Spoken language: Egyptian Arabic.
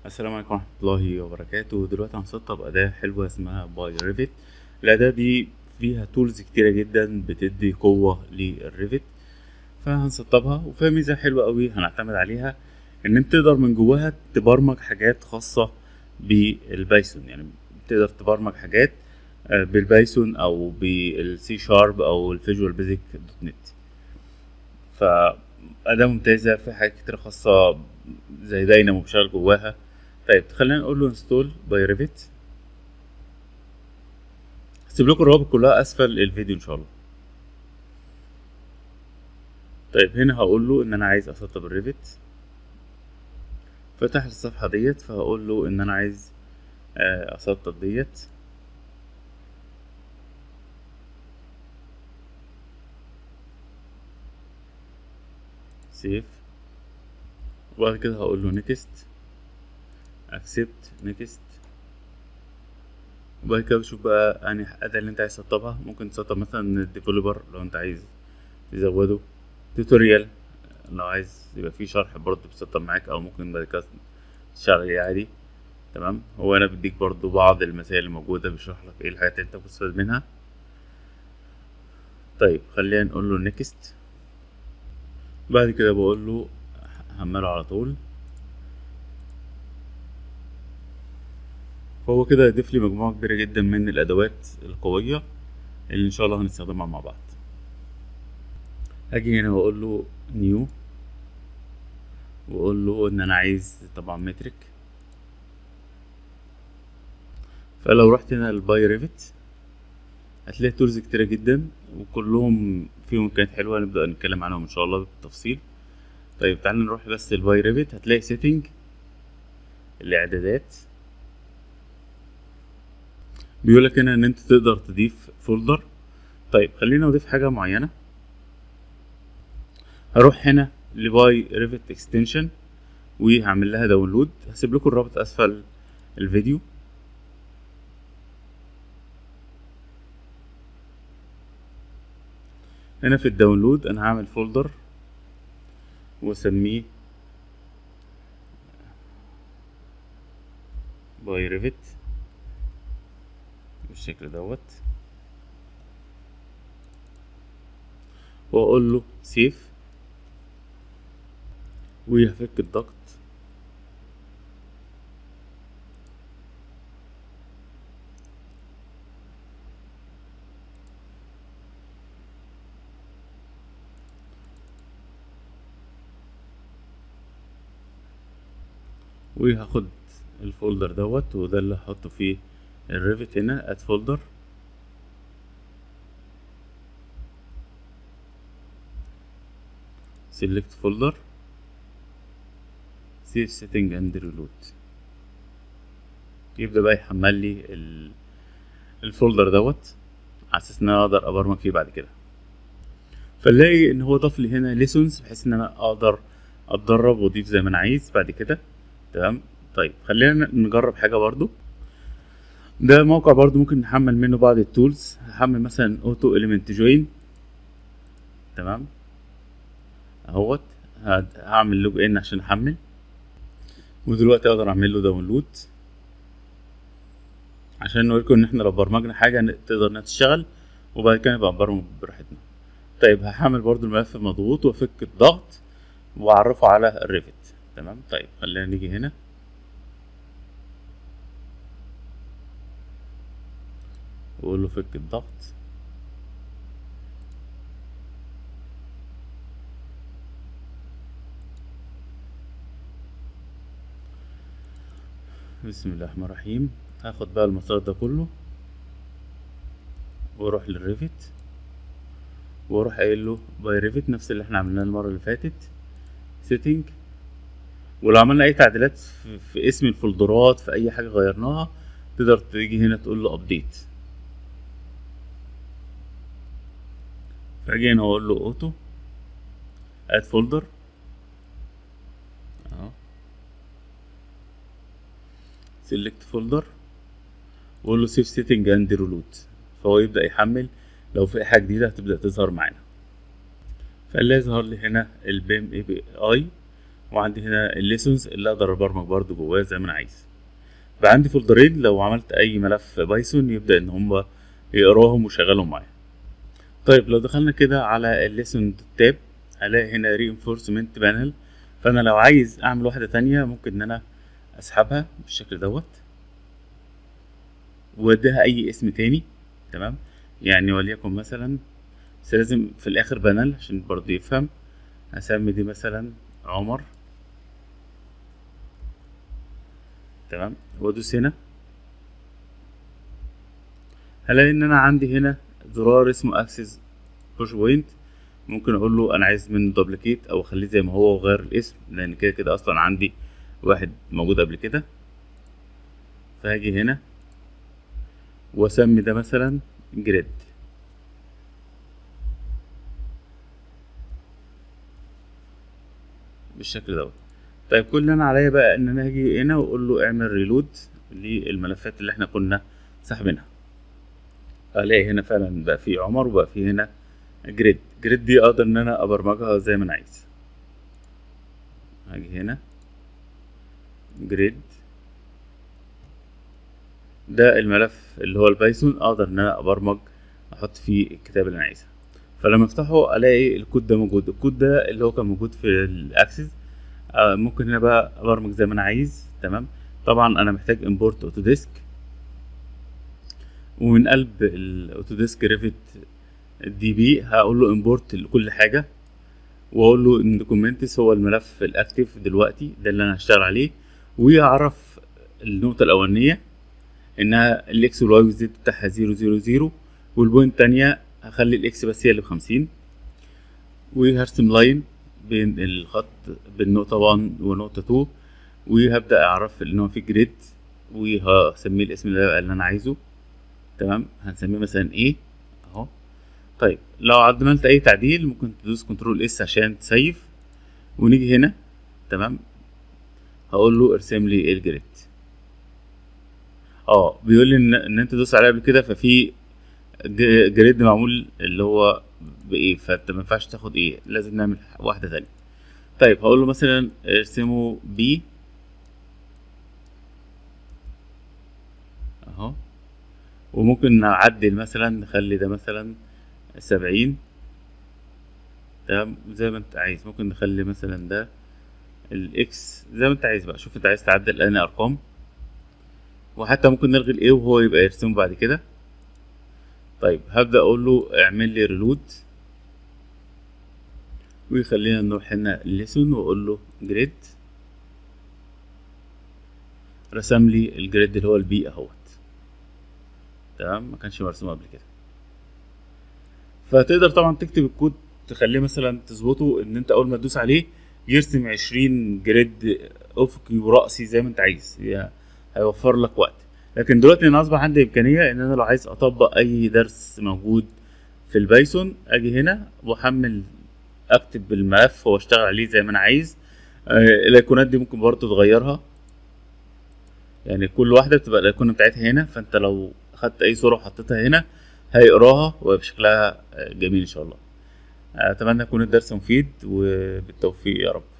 السلام عليكم ورحمة الله وبركاته دلوقتي هنسطب أداة حلوة اسمها باي ريفت الأداة دي فيها تولز كتيرة جدا بتدي قوة للريفت فهنسطبها وفيها ميزة حلوة قوي هنعتمد عليها إن أنت تقدر من جواها تبرمج حاجات خاصة بالبايثون يعني تقدر تبرمج حاجات آه، بالبايثون أو بالسي شارب أو الفيجوال بيزك دوت نت فأداة ممتازة في حاجات كتير خاصة زي داينامو بشغل جواها طيب خلينا نقول له انستول باي ريفت هسيب لكم الروابط كلها اسفل الفيديو ان شاء الله طيب هنا هقول له ان انا عايز اسطب الريفت فتح الصفحة ديت فهقول له ان انا عايز آه، اسطب ديت سيف وبعد كده هقول له نيكست اكسبت نيكست وبعد كده بشوف بقى انهي اداة اللي انت عايز تسطبها ممكن تسطب مثلا الديفلوبر لو انت عايز تزوده توتوريال لو عايز يبقى فيه شرح برضه بتسطب معاك او ممكن بعد كده تشتغل عليه عادي تمام هو انا بديك برضه بعض المسائل الموجودة بيشرح لك ايه الحاجات اللي انت ممكن تستفاد منها طيب خلينا نقول له نيكست بعد كده بقول له هعمله على طول فهو كده يضيف لي مجموعة كبيرة جدا من الأدوات القوية اللي إن شاء الله هنستخدمها مع بعض هاجي هنا وأقول له نيو وأقول له إن أنا عايز طبعا مترك فلو رحت هنا الباي ريفت هتلاقي تولز كتيرة جدا وكلهم فيهم إمكانيات حلوة نبدأ نتكلم عنهم إن شاء الله بالتفصيل طيب تعالى نروح بس الباي ريفت هتلاقي سيتنج الإعدادات بيقول لك هنا ان انت تقدر تضيف فولدر طيب خلينا نضيف حاجه معينه هروح هنا لباي ريفت اكستنشن وهعمل لها داونلود هسيب لكم الرابط اسفل الفيديو هنا في الداونلود انا هعمل فولدر واسميه باي ريفت بالشكل دوت واقول له سيف ويفك الضغط وهاخد الفولدر دوت وده اللي هحطه فيه الريفت هنا اد فولدر select folder save setting and reload يبدأ بقى يحمل لي ال- الفولدر دوت على اساس ان انا اقدر ابرمج فيه بعد كده فنلاقي ان هو ضاف لي هنا ليسونز بحيث ان انا اقدر اتدرب واضيف زي ما انا عايز بعد كده تمام طيب خلينا نجرب حاجه برضو ده موقع برضو ممكن نحمل منه بعض التولز هحمل مثلا اوتو اليمنت جوين تمام اهوت هد- هعمل لوج ان عشان احمل ودلوقتي اقدر اعمل له داونلود عشان نوريكم ان احنا لو برمجنا حاجه ن- تقدر انها تشتغل وبعد كده نبقى نبرمج براحتنا طيب هحمل برضو الملف مضغوط وافك الضغط واعرفه على الريفت تمام طيب خلينا نيجي هنا واقول له فك الضغط بسم الله الرحمن الرحيم هاخد بقى المسار ده كله واروح للريفت واروح قايل له باي ريفت نفس اللي احنا عملناه المره اللي فاتت سيتنج ولو عملنا اي تعديلات في, في اسم الفولدرات في اي حاجه غيرناها تقدر تيجي هنا تقول له ابديت فاجي هنا واقول له اوتو اد فولدر اهو سيلكت فولدر واقول له سيف سيتنج اند ريلود فهو يبدا يحمل لو في حاجه جديده هتبدا تظهر معانا فاللي يظهر لي هنا البيم اي بي اي وعندي هنا الليسونز اللي اقدر ابرمج برضو جواه زي ما انا عايز بقى عندي فولدرين لو عملت اي ملف بايثون يبدا ان هم يقراهم ويشغلهم معايا طيب لو دخلنا كده على الليسون تاب هلاقي هنا reinforcement بانل فانا لو عايز اعمل واحده تانية ممكن ان انا اسحبها بالشكل دوت واديها اي اسم تاني تمام يعني وليكن مثلا بس لازم في الاخر بانل عشان برضه يفهم هسمي دي مثلا عمر تمام وادوس هنا هلاقي ان انا عندي هنا زرار اسمه اكسس بوش بوينت ممكن اقول له انا عايز منه دوبليكيت او اخليه زي ما هو وغير الاسم لان كده كده اصلا عندي واحد موجود قبل كده فهاجي هنا واسمي ده مثلا جريد بالشكل دوت طيب كل اللي انا عليا بقى ان انا هاجي هنا واقول له اعمل ريلود للملفات اللي احنا كنا ساحبينها الاقي هنا فعلا بقى في عمر وبقى في هنا جريد جريد دي اقدر ان انا ابرمجها زي ما انا عايز هاجي هنا جريد ده الملف اللي هو البايثون اقدر ان انا ابرمج احط فيه الكتاب اللي انا عايزها فلما افتحه الاقي الكود ده موجود الكود ده اللي هو كان موجود في الاكسس آه ممكن هنا بقى ابرمج زي ما انا عايز تمام طبعا انا محتاج امبورت اوتوديسك ومن قلب الاوتوديسك ريفت دي بي هقول له امبورت لكل حاجه واقول له ان دوكيومنتس هو الملف الاكتف دلوقتي ده اللي انا هشتغل عليه ويعرف النقطه الاولانيه انها الاكس والواي والزد بتاعها زيرو زيرو زيرو والبوينت التانية هخلي الاكس بس هي اللي بخمسين وهرسم لاين بين الخط بين نقطة 1 ونقطة 2 وهبدأ أعرف إن هو في جريد وهسميه الاسم اللي أنا عايزه تمام هنسميه مثلا ايه اهو طيب لو عملت اي تعديل ممكن تدوس كنترول اس عشان تسيف ونيجي هنا تمام هقول له ارسم لي الجريد اه بيقول لي ان, إن انت دوس عليه قبل كده ففي جريد معمول اللي هو بايه فانت ما ينفعش تاخد ايه لازم نعمل واحده تانية طيب هقول له مثلا ارسمه بي اهو وممكن نعدل مثلا نخلي ده مثلا سبعين تمام زي ما انت عايز ممكن نخلي مثلا ده الاكس زي ما انت عايز بقى شوف انت عايز تعدل انهي ارقام وحتى ممكن نلغي الايه وهو يبقى يرسمه بعد كده طيب هبدأ اقول له اعمل لي ريلود ويخلينا نروح هنا ليسون واقول له جريد رسم لي الجريد اللي هو البي اهوت تمام ما كانش مرسوم قبل كده فتقدر طبعا تكتب الكود تخليه مثلا تظبطه ان انت اول ما تدوس عليه يرسم عشرين جريد افقي ورأسي زي ما انت عايز هيوفر لك وقت لكن دلوقتي انا اصبح عندي امكانيه ان انا لو عايز اطبق اي درس موجود في البايثون اجي هنا واحمل اكتب الملف واشتغل عليه زي ما انا عايز آه الايقونات دي ممكن برضه تغيرها يعني كل واحده بتبقى الايقونه بتاعتها هنا فانت لو خدت اي صوره وحطيتها هنا هيقراها ويبقى شكلها جميل ان شاء الله اتمنى يكون الدرس مفيد وبالتوفيق يا رب